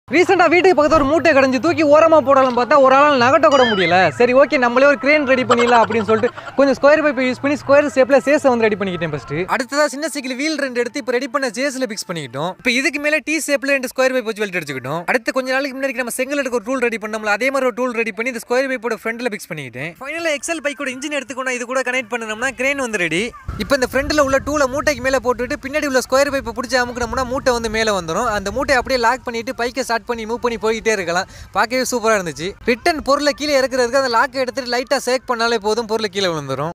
ரீசெண்டாக வீட்டுக்கு பக்கத்துல ஒரு மூட்டை கடைஞ்சி தூக்கி ஓரமாக போடலாம் பார்த்தா ஒரு ஆளால் நகட்ட கூட முடியல சரி ஓகே நம்மளே ஒரு கிரேன் ரெடி பண்ணிடலாம் அப்படின்னு சொல்லிட்டு கொஞ்சம் ஸ்கொயர் பைப் யூஸ் பண்ணி ஸ்கொயர் ஷேப்பில் சேஸை வந்து ரெடி பண்ணிக்கிட்டேன் ஃபர்ஸ்ட் அடுத்ததாக சின்ன சைக்கிள் வீல் ரெண்டு எடுத்து இப்போ ரெடி பண்ண ஜேஸில் ஃபிக்ஸ் பண்ணிக்கிட்டோம் இப்போ இதுக்கு மேலே டீ ஷேப்பில் ரெண்டு ஸ்கொயர் பைப் வச்சு வெல்ட் அடிச்சுக்கிட்டோம் அடுத்து கொஞ்ச நாளைக்கு முன்னாடி நம்ம செங்கல் எடுக்க ஒரு டூல் ரெடி பண்ணோம்ல அதே மாதிரி ஒரு டூல் ரெடி பண்ணி இந்த ஸ்கொயர் பைப்போட ஃப்ரண்ட்டில் ஃபிக்ஸ் பண்ணிக்கிட்டேன் ஃபைனலாக எக்ஸல் பைக்கோட இன்ஜின் எடுத்துக்கணும் இது கூட கனெக்ட் பண்ணணும்னா கிரேன் வந்து ரெடி இப்போ இந்த ஃப்ரண்ட்டில் உள்ள டூலை மூட்டைக்கு மேலே போட்டுட்டு பின்னாடி உள்ள ஸ்கொயர் பைப்பை பிடிச்சி அமுக்கணும்னா மூட்டை வந்து மேலே வந்துடும் அந்த மூட்டை அப்படியே லாக் பண்ணிட்டு பைக்கை ஸ்டார்ட் பண்ணி மூவ் பண்ணி போயிட்டே இருக்கலாம் பார்க்கவே சூப்பராக இருந்துச்சு ரிட்டன் பொருளை கீழே இறக்குறதுக்கு அந்த லாக்கை எடுத்துட்டு லைட்டாக சேக் பண்ணாலே போதும் பொருளை கீழே விழுந்துரும்